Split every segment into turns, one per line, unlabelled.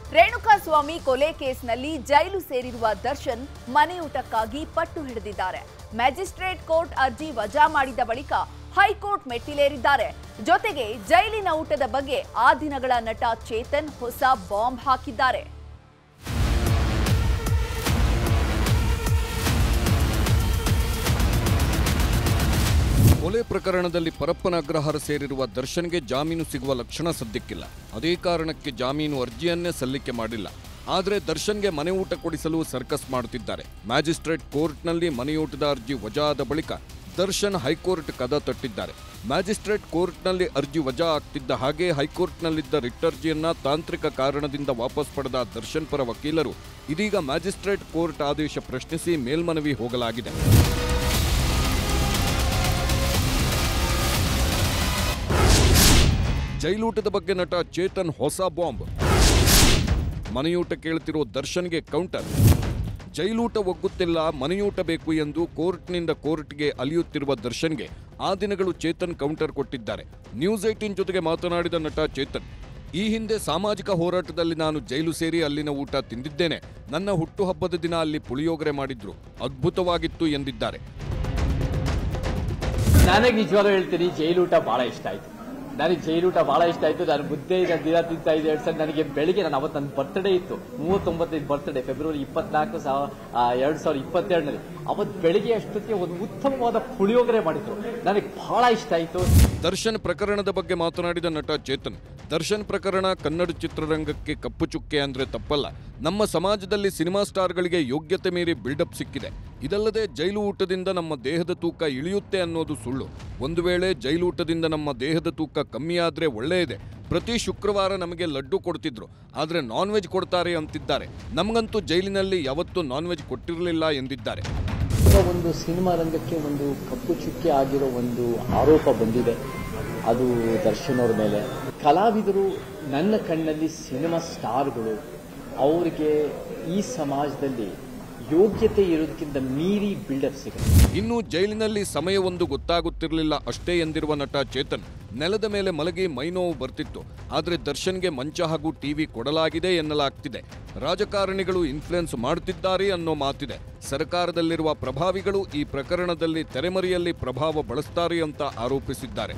ರೇಣುಕಾಸ್ವಾಮಿ ಕೊಲೆ ಕೇಸ್ನಲ್ಲಿ ಜೈಲು ಸೇರಿರುವ ದರ್ಶನ್ ಮನೆಯೂಟಕ್ಕಾಗಿ ಪಟ್ಟು ಹಿಡಿದಿದ್ದಾರೆ ಮ್ಯಾಜಿಸ್ಟ್ರೇಟ್ ಕೋರ್ಟ್ ಅರ್ಜಿ ವಜಾ ಮಾಡಿದ ಬಳಿಕ ಹೈಕೋರ್ಟ್ ಮೆಟ್ಟಿಲೇರಿದ್ದಾರೆ ಜೊತೆಗೆ ಜೈಲಿನ ಊಟದ ಬಗ್ಗೆ ಆ ದಿನಗಳ ನಟ ಚೇತನ್ ಹೊಸ ಬಾಂಬ್ ಹಾಕಿದ್ದಾರೆ
ಕೊಲೆ ಪ್ರಕರಣದಲ್ಲಿ ಪರಪ್ಪನ ಅಗ್ರಹಾರ ಸೇರಿರುವ ದರ್ಶನ್ಗೆ ಜಾಮೀನು ಸಿಗುವ ಲಕ್ಷಣ ಸದ್ಯಕ್ಕಿಲ್ಲ ಅದೇ ಕಾರಣಕ್ಕೆ ಜಾಮೀನು ಅರ್ಜಿಯನ್ನೇ ಸಲ್ಲಿಕೆ ಮಾಡಿಲ್ಲ ಆದರೆ ದರ್ಶನ್ಗೆ ಮನೆ ಊಟ ಕೊಡಿಸಲು ಸರ್ಕಸ್ ಮಾಡುತ್ತಿದ್ದಾರೆ ಮ್ಯಾಜಿಸ್ಟ್ರೇಟ್ ಕೋರ್ಟ್ನಲ್ಲಿ ಮನೆಯೂಟದ ಅರ್ಜಿ ವಜಾದ ಬಳಿಕ ದರ್ಶನ್ ಹೈಕೋರ್ಟ್ ಕದ ತಟ್ಟಿದ್ದಾರೆ ಮ್ಯಾಜಿಸ್ಟ್ರೇಟ್ ಕೋರ್ಟ್ನಲ್ಲಿ ಅರ್ಜಿ ವಜಾ ಆಗ್ತಿದ್ದ ಹಾಗೆ ಹೈಕೋರ್ಟ್ನಲ್ಲಿದ್ದ ರಿಟ್ ಅರ್ಜಿಯನ್ನ ತಾಂತ್ರಿಕ ಕಾರಣದಿಂದ ವಾಪಸ್ ಪಡೆದ ದರ್ಶನ್ ಪರ ವಕೀಲರು ಇದೀಗ ಮ್ಯಾಜಿಸ್ಟ್ರೇಟ್ ಕೋರ್ಟ್ ಆದೇಶ ಪ್ರಶ್ನಿಸಿ ಮೇಲ್ಮನವಿ ಹೋಗಲಾಗಿದೆ ಜೈಲೂಟದ ಬಗ್ಗೆ ನಟ ಚೇತನ್ ಹೊಸ ಬಾಂಬ್ ಮನೆಯೂಟ ಕೇಳ್ತಿರೋ ದರ್ಶನ್ಗೆ ಕೌಂಟರ್ ಜೈಲೂಟ ಒಗ್ಗುತ್ತಿಲ್ಲ ಮನೆಯೂಟ ಬೇಕು ಎಂದು ಕೋರ್ಟ್ನಿಂದ ಕೋರ್ಟ್ಗೆ ಅಲಿಯುತ್ತಿರುವ ದರ್ಶನ್ಗೆ ಆ ದಿನಗಳು ಚೇತನ್ ಕೌಂಟರ್ ಕೊಟ್ಟಿದ್ದಾರೆ ನ್ಯೂಸ್ ಏಟೀನ್ ಜೊತೆಗೆ ಮಾತನಾಡಿದ ನಟ ಚೇತನ್ ಈ ಹಿಂದೆ ಸಾಮಾಜಿಕ ಹೋರಾಟದಲ್ಲಿ ನಾನು ಜೈಲು ಸೇರಿ ಅಲ್ಲಿನ ಊಟ ತಿಂದಿದ್ದೇನೆ ನನ್ನ ಹುಟ್ಟುಹಬ್ಬದ ದಿನ ಅಲ್ಲಿ ಪುಳಿಯೋಗರೆ ಮಾಡಿದ್ರು ಅದ್ಭುತವಾಗಿತ್ತು ಎಂದಿದ್ದಾರೆ
ನನಗೆ ನಿಜವಾಗ್ಲೂ ಹೇಳ್ತೀನಿ ಜೈಲೂಟ ಬಹಳ ಇಷ್ಟ ಆಯ್ತು ನನಗೆ ಜೈಲೂಟ ಬಹಳ ಇಷ್ಟ ಆಯ್ತು ನಾನು ಮುದ್ದೆ ಈಗ ದಿನ ತಿಂತಾ ಇದ್ದೆ ಎರಡು ಸಲ ನನಗೆ ಬೆಳಿಗ್ಗೆ ನಾನು ಅವತ್ತು ನನ್ನ ಬರ್ತ್ಡೇ ಇತ್ತು ಮೂವತ್ತೊಂಬತ್ತೈದು ಬರ್ತ್ಡೇ ಫೆಬ್ರವರಿ ಇಪ್ಪತ್ನಾಲ್ಕು ಸಾವಿರ ಎರಡು ಸಾವಿರದ ಇಪ್ಪತ್ತೆರಡರಲ್ಲಿ ಅವತ್ತು ಬೆಳಿಗ್ಗೆ ಅಷ್ಟೊತ್ತಿಗೆ ಒಂದು ಉತ್ತಮವಾದ ಪುಳಿಯೋಗರೆ ಮಾಡಿದ್ರು ನನಗೆ ಬಹಳ ಇಷ್ಟ ಆಯ್ತು
ದರ್ಶನ್ ಪ್ರಕರಣದ ಬಗ್ಗೆ ಮಾತನಾಡಿದ ನಟ ಚೇತನ್ ದರ್ಶನ್ ಪ್ರಕರಣ ಕನ್ನಡ ಚಿತ್ರರಂಗಕ್ಕೆ ಕಪ್ಪು ಚುಕ್ಕೆ ಅಂದ್ರೆ ತಪ್ಪಲ್ಲ ನಮ್ಮ ಸಮಾಜದಲ್ಲಿ ಸಿನಿಮಾ ಸ್ಟಾರ್ಗಳಿಗೆ ಯೋಗ್ಯತೆ ಮೀರಿ ಬಿಲ್ಡಪ್ ಸಿಕ್ಕಿದೆ ಇದಲ್ಲದೆ ಜೈಲು ಊಟದಿಂದ ನಮ್ಮ ದೇಹದ ತೂಕ ಇಳಿಯುತ್ತೆ ಅನ್ನೋದು ಸುಳ್ಳು ಒಂದು ವೇಳೆ ಜೈಲು ಊಟದಿಂದ ನಮ್ಮ ದೇಹದ ತೂಕ ಕಮ್ಮಿಯಾದ್ರೆ ಒಳ್ಳೆಯದೆ ಪ್ರತಿ ಶುಕ್ರವಾರ ನಮಗೆ ಲಡ್ಡು ಕೊಡ್ತಿದ್ರು ಆದ್ರೆ ನಾನ್ ವೆಜ್ ಕೊಡ್ತಾರೆ ಅಂತಿದ್ದಾರೆ ನಮಗಂತೂ ಜೈಲಿನಲ್ಲಿ ಯಾವತ್ತೂ ನಾನ್ ವೆಜ್ ಕೊಟ್ಟಿರಲಿಲ್ಲ ಎಂದಿದ್ದಾರೆ
ಈಗ ಒಂದು ಸಿನಿಮಾ ರಂಗಕ್ಕೆ ಒಂದು ಕಪ್ಪು ಚುಕ್ಕೆ ಆಗಿರೋ ಒಂದು ಆರೋಪ ಬಂದಿದೆ ಅದು ದರ್ಶನ್ ಅವ್ರ ಮೇಲೆ ಕಲಾವಿದರು ನನ್ನ ಕಣ್ಣಲ್ಲಿ ಸಿನಿಮಾ ಸ್ಟಾರ್ಗಳು ಅವರಿಗೆ ಈ ಸಮಾಜದಲ್ಲಿ ಯೋಗ್ಯತೆ ಇರೋದಕ್ಕಿಂತ ಮೀರಿ ಬಿಲ್ಡಪ್ ಸಿಗುತ್ತೆ
ಇನ್ನು ಜೈಲಿನಲ್ಲಿ ಸಮಯವೊಂದು ಗೊತ್ತಾಗುತ್ತಿರಲಿಲ್ಲ ಅಷ್ಟೇ ಎಂದಿರುವ ನಟ ಚೇತನ್ ನೆಲದ ಮೇಲೆ ಮಲಗಿ ಮೈನೋವು ಬರ್ತಿತ್ತು ಆದರೆ ದರ್ಶನ್ಗೆ ಮಂಚ ಹಾಗೂ ಟಿವಿ ಕೊಡಲಾಗಿದೆ ಎನ್ನಲಾಗ್ತಿದೆ ರಾಜಕಾರಣಿಗಳು ಇನ್ಫ್ಲುಯೆನ್ಸ್ ಮಾಡುತ್ತಿದ್ದಾರೆ ಅನ್ನೋ ಮಾತಿದೆ ಸರ್ಕಾರದಲ್ಲಿರುವ ಪ್ರಭಾವಿಗಳು ಈ ಪ್ರಕರಣದಲ್ಲಿ ತೆರೆಮರೆಯಲ್ಲಿ ಪ್ರಭಾವ ಬಳಸ್ತಾರೆ ಅಂತ ಆರೋಪಿಸಿದ್ದಾರೆ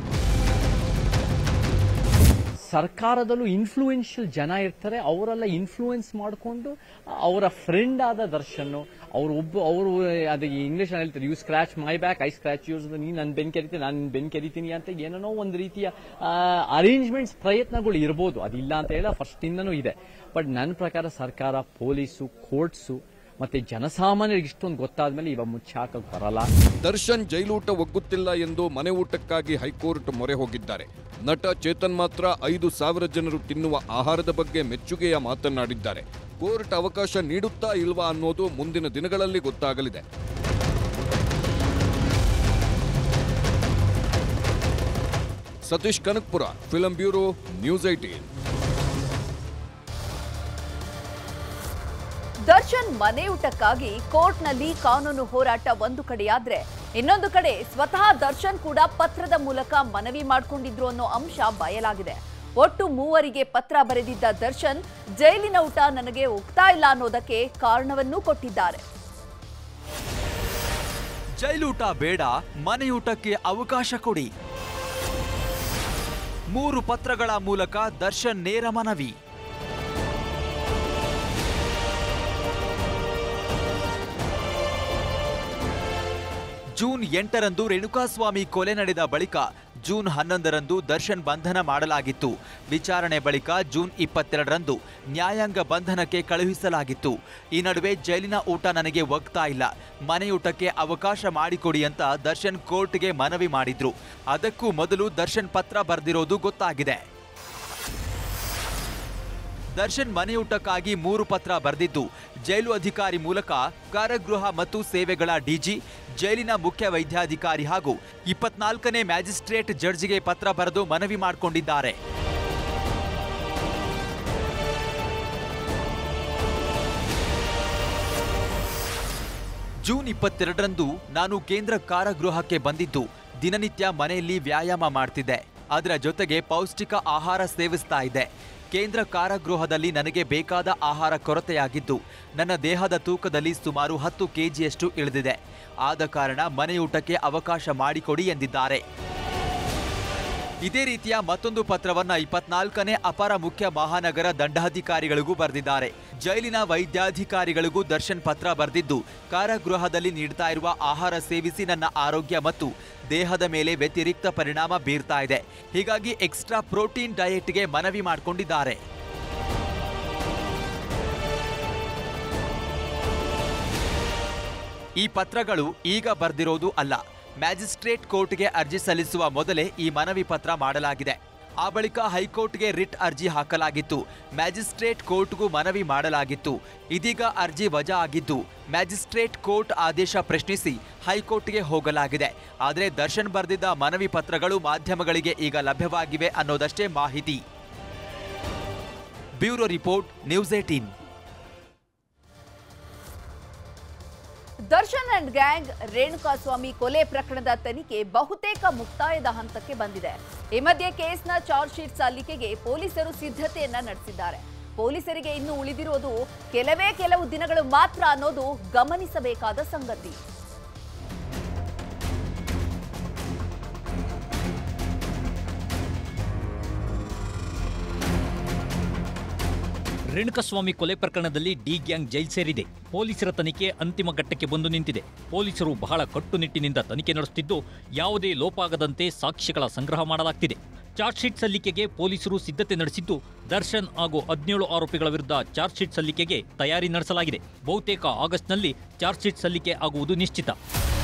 ಸರ್ಕಾರದಲ್ಲೂ ಇನ್ಫ್ಲೂಯೆನ್ಷಿಯಲ್ ಜನ ಇರ್ತಾರೆ ಅವರೆಲ್ಲ ಇನ್ಫ್ಲೂಯೆನ್ಸ್ ಮಾಡಿಕೊಂಡು ಅವರ ಫ್ರೆಂಡ್ ಆದ ದರ್ಶನ್ ಅವ್ರು ಒಬ್ಬ ಅವರು ಅದು ಇಂಗ್ಲಿಷ್ ಹೇಳ್ತಾರೆ you scratch my back I scratch yours ನೀನು ನನ್ನ ಬೆನ್ ಕೆರಿತೀನಿ ನಾನು ನಿನ್ನ ಬೆನ್ ಕೆರಿತೀನಿ ಅಂತ ಏನೇನೋ ಒಂದು ರೀತಿಯ ಅರೇಂಜ್ಮೆಂಟ್ಸ್ ಪ್ರಯತ್ನಗಳು ಇರ್ಬೋದು ಅದಿಲ್ಲ ಅಂತ ಹೇಳ ಫಸ್ಟ್ ಇಂದನೂ ಇದೆ ಬಟ್ ನನ್ನ ಪ್ರಕಾರ ಸರ್ಕಾರ ಪೊಲೀಸು ಕೋರ್ಟ್ಸು ಮತ್ತೆ ಜನಸಾಮಾನ್ಯರಿಗೆ ಇಷ್ಟೊಂದು ಗೊತ್ತಾದ್ಮೇಲೆ ಇವಾಗ ಮುಚ್ಚಾಕಕ್ಕೆ ಬರಲ್ಲ
ದರ್ಶನ್ ಜೈಲೂಟ ಒಗ್ಗುತ್ತಿಲ್ಲ ಎಂದು ಮನೆ ಊಟಕ್ಕಾಗಿ ಹೈಕೋರ್ಟ್ ಮೊರೆ ಹೋಗಿದ್ದಾರೆ ನಟ ಚೇತನ್ ಮಾತ್ರ ಐದು ಸಾವಿರ ಜನರು ತಿನ್ನುವ ಆಹಾರದ ಬಗ್ಗೆ ಮೆಚ್ಚುಗೆಯ ಮಾತನಾಡಿದ್ದಾರೆ ಕೋರ್ಟ್ ಅವಕಾಶ ನೀಡುತ್ತಾ ಇಲ್ವಾ ಅನ್ನೋದು ಮುಂದಿನ ದಿನಗಳಲ್ಲಿ ಗೊತ್ತಾಗಲಿದೆ Satish Kanakpura film bureau news eighteen
Darshan ಮನೆಯೂಟಕ್ಕಾಗಿ ಕೋರ್ಟ್ನಲ್ಲಿ ಕಾನೂನು ಹೋರಾಟ ಒಂದು ಕಡೆಯಾದ್ರೆ ಇನ್ನೊಂದು ಕಡೆ ಸ್ವತಃ ದರ್ಶನ್ ಕೂಡ ಪತ್ರದ ಮೂಲಕ ಮನವಿ ಮಾಡಿಕೊಂಡಿದ್ರು ಅನ್ನೋ ಅಂಶ ಬಯಲಾಗಿದೆ ಒಟ್ಟು ಮೂವರಿಗೆ ಪತ್ರ ಬರೆದಿದ್ದ ದರ್ಶನ್ ಜೈಲಿನ ಊಟ ನನಗೆ ಒಗ್ತಾ ಇಲ್ಲ ಅನ್ನೋದಕ್ಕೆ ಕಾರಣವನ್ನೂ ಕೊಟ್ಟಿದ್ದಾರೆ
ಜೈಲೂಟ ಬೇಡ ಮನೆಯೂಟಕ್ಕೆ ಅವಕಾಶ ಕೊಡಿ ಮೂರು ಪತ್ರಗಳ ಮೂಲಕ ದರ್ಶನ್ ನೇರ ಮನವಿ ಜೂನ್ ಎಂಟರಂದು ರೇಣುಕಾಸ್ವಾಮಿ ಕೊಲೆ ನಡೆದ ಬಳಿಕ ಜೂನ್ ಹನ್ನೊಂದರಂದು ದರ್ಶನ್ ಬಂಧನ ಮಾಡಲಾಗಿತ್ತು ವಿಚಾರಣೆ ಬಳಿಕ ಜೂನ್ ಇಪ್ಪತ್ತೆರಡರಂದು ನ್ಯಾಯಾಂಗ ಬಂಧನಕ್ಕೆ ಕಳುಹಿಸಲಾಗಿತ್ತು ಈ ನಡುವೆ ಜೈಲಿನ ಊಟ ನನಗೆ ಒಗ್ತಾ ಇಲ್ಲ ಮನೆಯೂಟಕ್ಕೆ ಅವಕಾಶ ಮಾಡಿಕೊಡಿ ಅಂತ ದರ್ಶನ್ ಕೋರ್ಟ್ಗೆ ಮನವಿ ಮಾಡಿದ್ರು ಅದಕ್ಕೂ ಮೊದಲು ದರ್ಶನ್ ಪತ್ರ ಬರೆದಿರೋದು ಗೊತ್ತಾಗಿದೆ ದರ್ಶನ್ ಮನೆಯೂಟಕ್ಕಾಗಿ ಮೂರು ಪತ್ರ ಬರೆದಿದ್ದು ಜೈಲು ಅಧಿಕಾರಿ ಮೂಲಕ ಕಾರಾಗೃಹ ಮತ್ತು ಸೇವೆಗಳ ಡಿಜಿ ಜೈಲಿನ ಮುಖ್ಯ ವೈದ್ಯಾಧಿಕಾರಿ ಹಾಗೂ ಇಪ್ಪತ್ನಾಲ್ಕನೇ ಮ್ಯಾಜಿಸ್ಟ್ರೇಟ್ ಜಡ್ಜ್ಗೆ ಪತ್ರ ಬರೆದು ಮನವಿ ಮಾಡಿಕೊಂಡಿದ್ದಾರೆ ಜೂನ್ ಇಪ್ಪತ್ತೆರಡರಂದು ನಾನು ಕೇಂದ್ರ ಕಾರಾಗೃಹಕ್ಕೆ ಬಂದಿದ್ದು ದಿನನಿತ್ಯ ಮನೆಯಲ್ಲಿ ವ್ಯಾಯಾಮ ಮಾಡ್ತಿದ್ದೆ ಅದರ ಜೊತೆಗೆ ಪೌಷ್ಟಿಕ ಆಹಾರ ಸೇವಿಸ್ತಾ ಇದ್ದೆ ಕೇಂದ್ರ ಕಾರಾಗೃಹದಲ್ಲಿ ನನಗೆ ಬೇಕಾದ ಆಹಾರ ಕೊರತೆಯಾಗಿದ್ದು ನನ್ನ ದೇಹದ ತೂಕದಲ್ಲಿ ಸುಮಾರು ಹತ್ತು ಕೆಜಿಯಷ್ಟು ಇಳಿದಿದೆ ಆದ ಕಾರಣ ಮನೆಯೂಟಕ್ಕೆ ಅವಕಾಶ ಮಾಡಿಕೊಡಿ ಎಂದಿದ್ದಾರೆ ಇದೇ ರೀತಿಯ ಮತ್ತೊಂದು ಪತ್ರವನ್ನ ಇಪ್ಪತ್ನಾಲ್ಕನೇ ಅಪರ ಮುಖ್ಯ ಮಹಾನಗರ ದಂಡಾಧಿಕಾರಿಗಳಿಗೂ ಬರೆದಿದ್ದಾರೆ ಜೈಲಿನ ವೈದ್ಯಾಧಿಕಾರಿಗಳಿಗೂ ದರ್ಶನ್ ಪತ್ರ ಬರೆದಿದ್ದು ಕಾರಾಗೃಹದಲ್ಲಿ ನೀಡ್ತಾ ಇರುವ ಆಹಾರ ಸೇವಿಸಿ ನನ್ನ ಆರೋಗ್ಯ ಮತ್ತು ದೇಹದ ಮೇಲೆ ವ್ಯತಿರಿಕ್ತ ಪರಿಣಾಮ ಬೀರ್ತಾ ಇದೆ ಹೀಗಾಗಿ ಎಕ್ಸ್ಟ್ರಾ ಪ್ರೋಟೀನ್ ಡಯಟ್ಗೆ ಮನವಿ ಮಾಡಿಕೊಂಡಿದ್ದಾರೆ ಈ ಪತ್ರಗಳು ಈಗ ಬರ್ದಿರೋದು ಅಲ್ಲ ಮ್ಯಾಜಿಸ್ಟ್ರೇಟ್ ಕೋರ್ಟ್ಗೆ ಅರ್ಜಿ ಸಲ್ಲಿಸುವ ಮೊದಲೇ ಈ ಮನವಿ ಪತ್ರ ಮಾಡಲಾಗಿದೆ ಆ ಬಳಿಕ ಹೈಕೋರ್ಟ್ಗೆ ರಿಟ್ ಅರ್ಜಿ ಹಾಕಲಾಗಿತ್ತು ಮ್ಯಾಜಿಸ್ಟ್ರೇಟ್ ಕೋರ್ಟ್ಗೂ ಮನವಿ ಮಾಡಲಾಗಿತ್ತು ಇದೀಗ ಅರ್ಜಿ ವಜಾ ಆಗಿದ್ದು ಮ್ಯಾಜಿಸ್ಟ್ರೇಟ್ ಕೋರ್ಟ್ ಆದೇಶ ಪ್ರಶ್ನಿಸಿ ಹೈಕೋರ್ಟ್ಗೆ ಹೋಗಲಾಗಿದೆ ಆದರೆ ದರ್ಶನ್ ಬರೆದಿದ್ದ ಮನವಿ ಪತ್ರಗಳು ಮಾಧ್ಯಮಗಳಿಗೆ ಈಗ ಲಭ್ಯವಾಗಿವೆ ಅನ್ನೋದಷ್ಟೇ ಮಾಹಿತಿ bureau report news eighteen
Darshan and gang Renukaswamy ಕೊಲೆ ಪ್ರಕರಣದ ತನಿಖೆ ಬಹುತೇಕ ಮುಕ್ತಾಯದ ಹಂತಕ್ಕೆ ಬಂದಿದೆ ಈ ಮಧ್ಯೆ ಕೇಸ್ನ ಚಾರ್ಜ್ ಶೀಟ್ ಸಲ್ಲಿಕೆಗೆ ಪೊಲೀಸರು ಸಿದ್ಧತೆಯನ್ನ ನಡೆಸಿದ್ದಾರೆ ಪೊಲೀಸರಿಗೆ ಇನ್ನು ಉಳಿದಿರೋದು ಕೆಲವೇ ಕೆಲವು ದಿನಗಳು ಮಾತ್ರ ಅನ್ನೋದು ಗಮನಿಸಬೇಕಾದ ಸಂಗತಿ
ರೇಣುಕಸ್ವಾಮಿ ಕೊಲೆ ಪ್ರಕರಣದಲ್ಲಿ ಡಿ ಗ್ಯಾಂಗ್ ಜೈಲ್ ಸೇರಿದೆ ಪೊಲೀಸರ ತನಿಖೆ ಅಂತಿಮ ಘಟ್ಟಕ್ಕೆ ಬಂದು ನಿಂತಿದೆ ಪೊಲೀಸರು ಬಹಳ ಕಟ್ಟುನಿಟ್ಟಿನಿಂದ ತನಿಖೆ ನಡೆಸುತ್ತಿದ್ದು ಯಾವುದೇ ಲೋಪಾಗದಂತೆ ಸಾಕ್ಷ್ಯಗಳ ಸಂಗ್ರಹ ಮಾಡಲಾಗ್ತಿದೆ ಚಾರ್ಜ್ ಶೀಟ್ ಸಲ್ಲಿಕೆಗೆ ಪೊಲೀಸರು ಸಿದ್ಧತೆ ನಡೆಸಿದ್ದು ದರ್ಶನ್ ಹಾಗೂ ಹದಿನೇಳು ಆರೋಪಿಗಳ ವಿರುದ್ಧ ಚಾರ್ಜ್ ಶೀಟ್ ಸಲ್ಲಿಕೆಗೆ ತಯಾರಿ ನಡೆಸಲಾಗಿದೆ ಬಹುತೇಕ ಆಗಸ್ಟ್ನಲ್ಲಿ ಚಾರ್ಜ್ ಶೀಟ್ ಸಲ್ಲಿಕೆ ಆಗುವುದು ನಿಶ್ಚಿತ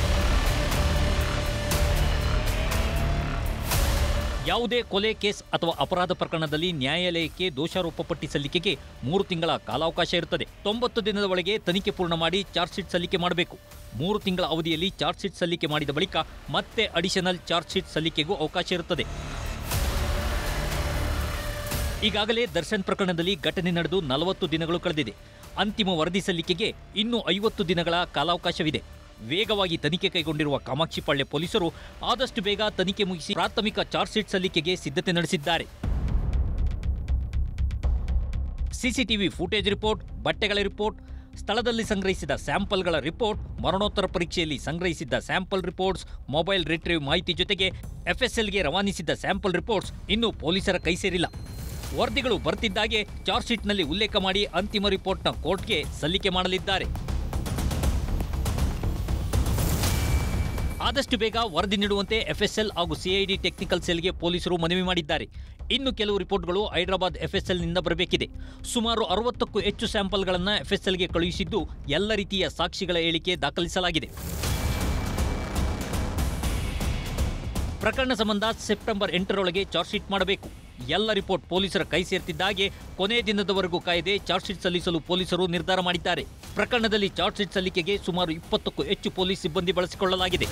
ಯಾವುದೇ ಕೊಲೆ ಕೇಸ್ ಅಥವಾ ಅಪರಾಧ ಪ್ರಕರಣದಲ್ಲಿ ನ್ಯಾಯಾಲಯಕ್ಕೆ ದೋಷಾರೋಪ ಪಟ್ಟಿ ಸಲ್ಲಿಕೆಗೆ ಮೂರು ತಿಂಗಳ ಕಾಲಾವಕಾಶ ಇರುತ್ತದೆ ತೊಂಬತ್ತು ದಿನದ ಒಳಗೆ ತನಿಖೆ ಪೂರ್ಣ ಮಾಡಿ ಚಾರ್ಜ್ ಶೀಟ್ ಸಲ್ಲಿಕೆ ಮಾಡಬೇಕು ಮೂರು ತಿಂಗಳ ಅವಧಿಯಲ್ಲಿ ಚಾರ್ಜ್ ಶೀಟ್ ಸಲ್ಲಿಕೆ ಮಾಡಿದ ಬಳಿಕ ಮತ್ತೆ ಅಡಿಷನಲ್ ಚಾರ್ಜ್ ಶೀಟ್ ಸಲ್ಲಿಕೆಗೂ ಅವಕಾಶ ಇರುತ್ತದೆ ಈಗಾಗಲೇ ದರ್ಶನ್ ಪ್ರಕರಣದಲ್ಲಿ ಘಟನೆ ನಡೆದು ನಲವತ್ತು ದಿನಗಳು ಕಳೆದಿದೆ ಅಂತಿಮ ವರದಿ ಸಲ್ಲಿಕೆಗೆ ಇನ್ನೂ ಐವತ್ತು ದಿನಗಳ ಕಾಲಾವಕಾಶವಿದೆ ವೇಗವಾಗಿ ತನಿಖೆ ಕೈಗೊಂಡಿರುವ ಕಾಮಾಕ್ಷಿಪಾಳ್ಯ ಪೊಲೀಸರು ಆದಷ್ಟು ಬೇಗ ತನಿಖೆ ಮುಗಿಸಿ ಪ್ರಾಥಮಿಕ ಚಾರ್ಜ್ ಶೀಟ್ ಸಲ್ಲಿಕೆಗೆ ಸಿದ್ಧತೆ ನಡೆಸಿದ್ದಾರೆ ಸಿಸಿಟಿವಿ ಫುಟೇಜ್ ರಿಪೋರ್ಟ್ ಬಟ್ಟೆಗಳ ರಿಪೋರ್ಟ್ ಸ್ಥಳದಲ್ಲಿ ಸಂಗ್ರಹಿಸಿದ ಸ್ಯಾಂಪಲ್ಗಳ ರಿಪೋರ್ಟ್ ಮರಣೋತ್ತರ ಪರೀಕ್ಷೆಯಲ್ಲಿ ಸಂಗ್ರಹಿಸಿದ್ದ ಸ್ಯಾಂಪಲ್ ರಿಪೋರ್ಟ್ಸ್ ಮೊಬೈಲ್ ರಿಟ್ರೀವ್ ಮಾಹಿತಿ ಜೊತೆಗೆ ಎಫ್ಎಸ್ಎಲ್ಗೆ ರವಾನಿಸಿದ್ದ ಸ್ಯಾಂಪಲ್ ರಿಪೋರ್ಟ್ಸ್ ಇನ್ನೂ ಪೊಲೀಸರ ಕೈ ಸೇರಿಲ್ಲ ವರದಿಗಳು ಬರ್ತಿದ್ದಾಗೆ ಚಾರ್ಜ್ ಶೀಟ್ನಲ್ಲಿ ಉಲ್ಲೇಖ ಮಾಡಿ ಅಂತಿಮ ರಿಪೋರ್ಟ್ನ ಕೋರ್ಟ್ಗೆ ಸಲ್ಲಿಕೆ ಮಾಡಲಿದ್ದಾರೆ ಆದಷ್ಟು ಬೇಗ ವರದಿ ನೀಡುವಂತೆ ಎಫ್ಎಸ್ಎಲ್ ಹಾಗೂ ಸಿಐಡಿ ಟೆಕ್ನಿಕಲ್ ಸೆಲ್ಗೆ ಪೊಲೀಸರು ಮನವಿ ಮಾಡಿದ್ದಾರೆ ಇನ್ನು ಕೆಲವು ರಿಪೋರ್ಟ್ಗಳು ಹೈದರಾಬಾದ್ ಎಫ್ಎಸ್ಎಲ್ನಿಂದ ಬರಬೇಕಿದೆ ಸುಮಾರು ಅರವತ್ತಕ್ಕೂ ಹೆಚ್ಚು ಸ್ಯಾಂಪಲ್ಗಳನ್ನು ಎಫ್ಎಸ್ಎಲ್ಗೆ ಕಳುಹಿಸಿದ್ದು ಎಲ್ಲ ರೀತಿಯ ಸಾಕ್ಷಿಗಳ ಹೇಳಿಕೆ ದಾಖಲಿಸಲಾಗಿದೆ ಪ್ರಕರಣ ಸಂಬಂಧ ಸೆಪ್ಟೆಂಬರ್ ಎಂಟರೊಳಗೆ ಚಾರ್ಜ್ ಶೀಟ್ ಮಾಡಬೇಕು ಎಲ್ಲ ರಿಪೋರ್ಟ್ ಪೊಲೀಸರ ಕೈ ಸೇರ್ತಿದ್ದಾಗೆ ಕೊನೆ ದಿನದವರೆಗೂ ಕಾಯದೆ ಚಾರ್ಜ್ ಶೀಟ್ ಸಲ್ಲಿಸಲು ಪೊಲೀಸರು ನಿರ್ಧಾರ ಮಾಡಿದ್ದಾರೆ ಪ್ರಕರಣದಲ್ಲಿ ಚಾರ್ಜ್ ಶೀಟ್ ಸಲ್ಲಿಕೆಗೆ ಸುಮಾರು ಇಪ್ಪತ್ತಕ್ಕೂ ಹೆಚ್ಚು ಪೊಲೀಸ್ ಸಿಬ್ಬಂದಿ ಬಳಸಿಕೊಳ್ಳಲಾಗಿದೆ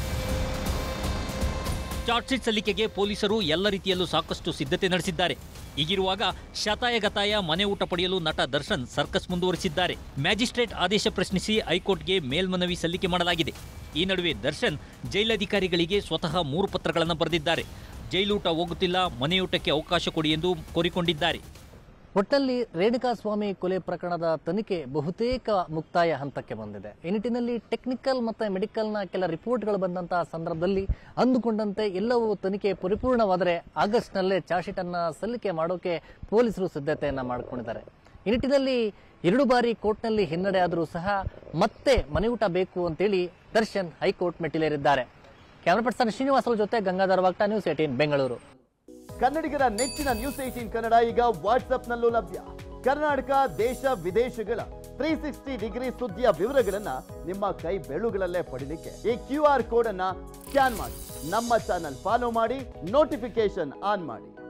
ಚಾರ್ಜ್ ಶೀಟ್ ಸಲ್ಲಿಕೆಗೆ ಪೊಲೀಸರು ಎಲ್ಲ ರೀತಿಯಲ್ಲೂ ಸಾಕಷ್ಟು ಸಿದ್ಧತೆ ನಡೆಸಿದ್ದಾರೆ ಹೀಗಿರುವಾಗ ಶತಾಯಗತಾಯ ಮನೆ ಊಟ ಪಡೆಯಲು ನಟ ದರ್ಶನ್ ಸರ್ಕಸ್ ಮುಂದುವರಿಸಿದ್ದಾರೆ ಮ್ಯಾಜಿಸ್ಟ್ರೇಟ್ ಆದೇಶ ಪ್ರಶ್ನಿಸಿ ಹೈಕೋರ್ಟ್ಗೆ ಮೇಲ್ಮನವಿ ಸಲ್ಲಿಕೆ ಮಾಡಲಾಗಿದೆ ಈ ನಡುವೆ ದರ್ಶನ್ ಜೈಲಧಿಕಾರಿಗಳಿಗೆ ಸ್ವತಃ ಮೂರು ಪತ್ರಗಳನ್ನು ಬರೆದಿದ್ದಾರೆ ಜೈಲೂಟ ಹೋಗುತ್ತಿಲ್ಲ ಮನೆಯೂಟಕ್ಕೆ ಅವಕಾಶ ಕೊಡಿ ಎಂದು ಕೋರಿಕೊಂಡಿದ್ದಾರೆ
ಒಟ್ಟಲ್ಲಿ ರೇಣುಕಾಸ್ವಾಮಿ ಕೊಲೆ ಪ್ರಕರಣದ ತನಿಖೆ ಬಹುತೇಕ ಮುಕ್ತಾಯ ಹಂತಕ್ಕೆ ಬಂದಿದೆ ಈ ನಿಟ್ಟಿನಲ್ಲಿ ಟೆಕ್ನಿಕಲ್ ಮತ್ತು ಮೆಡಿಕಲ್ನ ಕೆಲ ರಿಪೋರ್ಟ್ಗಳು ಬಂದಂತಹ ಸಂದರ್ಭದಲ್ಲಿ ಅಂದುಕೊಂಡಂತೆ ಎಲ್ಲವೂ ತನಿಖೆ ಪರಿಪೂರ್ಣವಾದರೆ ಆಗಸ್ಟ್ನಲ್ಲೇ ಚಾರ್ಜ್ ಶೀಟನ್ನು ಸಲ್ಲಿಕೆ ಮಾಡೋಕೆ ಪೊಲೀಸರು ಸಿದ್ಧತೆಯನ್ನು ಮಾಡಿಕೊಂಡಿದ್ದಾರೆ ಈ ನಿಟ್ಟಿನಲ್ಲಿ ಎರಡು ಬಾರಿ ಕೋರ್ಟ್ನಲ್ಲಿ ಹಿನ್ನಡೆ ಆದರೂ ಸಹ ಮತ್ತೆ ಮನೆಯೂಟ ಬೇಕು ಅಂತೇಳಿ ದರ್ಶನ್ ಹೈಕೋರ್ಟ್ ಮೆಟ್ಟಿಲೇರಿದ್ದಾರೆ ಕ್ಯಾಮರಾ ಪರ್ಸನ್ ಶ್ರೀನಿವಾಸರ ಜೊತೆ ಗಂಗಾಧರ ವಾಗ್ಟಾ ನ್ಯೂಸ್ ಏಟೀನ್ ಬೆಂಗಳೂರು
ಕನ್ನಡಿಗರ ನೆಚ್ಚಿನ ನ್ಯೂಸ್ ಏಟೀನ್ ಕನ್ನಡ ಈಗ ವಾಟ್ಸ್ಆಪ್ನಲ್ಲೂ ಲಭ್ಯ ಕರ್ನಾಟಕ ದೇಶ ವಿದೇಶಗಳ ತ್ರೀ ಸಿಕ್ಸ್ಟಿ ಡಿಗ್ರಿ ಸುದ್ದಿಯ ವಿವರಗಳನ್ನ ನಿಮ್ಮ ಕೈ ಬೆಳುಗಳಲ್ಲೇ ಪಡಿಲಿಕ್ಕೆ ಈ ಕ್ಯೂ ಆರ್ ಕೋಡ್ ಅನ್ನ ಸ್ಕ್ಯಾನ್ ಮಾಡಿ ನಮ್ಮ ಚಾನಲ್ ಫಾಲೋ ಮಾಡಿ ನೋಟಿಫಿಕೇಶನ್ ಆನ್ ಮಾಡಿ